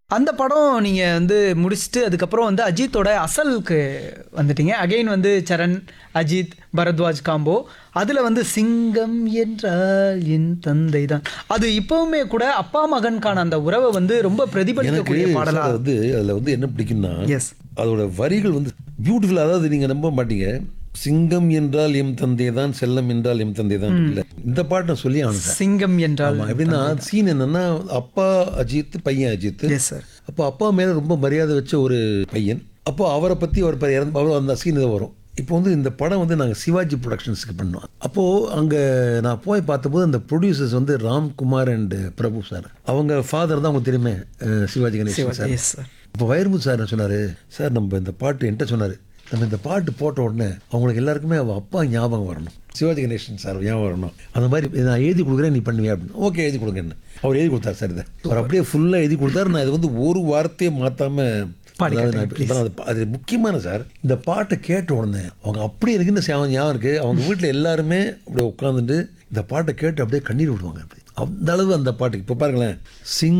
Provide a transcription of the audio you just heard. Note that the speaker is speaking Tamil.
அந்த படம் நீங்கள் வந்து முடிச்சுட்டு அதுக்கப்புறம் வந்து அஜித்தோட அசலுக்கு வந்துட்டீங்க அகைன் வந்து சரண் அஜித் பரத்வாஜ் காம்போ அதில் வந்து சிங்கம் என்றால் என் தந்தை தான் அது இப்போவுமே கூட அப்பா மகனுக்கான அந்த உறவை வந்து ரொம்ப எனக்கு பிரதிபலிக்கக்கூடிய பாடலா சார் வந்து அதில் வந்து என்ன பிடிக்கும்னா எஸ் அதோட வரிகள் வந்து பியூட்டிஃபுல் அதாவது நீங்கள் நம்ப மாட்டீங்க சிங்கம் என்றால் எம் தந்தை தான் செல்லம் என்றால் எம் தந்தை தான் இல்லை இந்த பாட்டு நான் சொல்லி ஆனேன் சார் சிங்கம் என்றால் ஆமா, எப்படின்னா சீன் என்னன்னா அப்பா அஜித் பையன் அஜித் எஸ் சார் அப்போ அப்பா மேல ரொம்ப மரியாதை வச்ச ஒரு பையன் அப்போ அவரை பற்றி அவர் ப- இறந்து அவர் அந்த சீன் இது வரும் இப்போ வந்து இந்த படம் வந்து நாங்கள் சிவாஜி ப்ரொடக்ஷன்ஸ்க்கு பண்ணோம் அப்போது அங்கே நான் போய் பார்த்தபோது அந்த ப்ரொடியூசர்ஸ் வந்து ராம்குமார் அண்ட் பிரபு சார் அவங்க ஃபாதர் தான் உங்களுக்கு தெரியுமே அஹ், Sivaji Ganesan sir yes sir இப்போ வைரமுத்து சார் என்ன சொன்னார் சார் நம்ம இந்த பாட்டு என்கிட்ட சொன்னார் நம்ம இந்த பாட்டு போட்ட உடனே அவங்களுக்கு எல்லாருக்குமே அவள் அப்பா ஞாபகம் வரணும் சிவாஜி கணேசன் சார் ஞாபகம் வரணும் அந்த மாதிரி நான் எழுதி கொடுக்குறேன் நீ பண்ணுவியா அப்படின்னு ஓகே எழுதி கொடுங்கன்னு அவர் எழுதி கொடுத்தார் சார் இதை அவர் அப்படியே ஃபுல்லாக எழுதி கொடுத்தாரு நான் இது வந்து ஒரு வார்த்தையை மாற்றாம பாடி அதாவது நான் காட்டுங்க, இப்ப அது அது முக்கியமான சார் இந்த பாட்டை கேட்ட உடனே அவங்க அப்படியே எனக்கு இந்த ஞாபகம் ஞாபகம் இருக்கு அவங்க வீட்டில் எல்லாருமே அப்படியே உட்காந்துட்டு இந்த பாட்டை கேட்டு அப்படியே கண்ணீர் விடுவாங்க அப்படி அந்த அளவு அந்த பாட்டுக்கு இப்போ பாருங்களேன் சிங்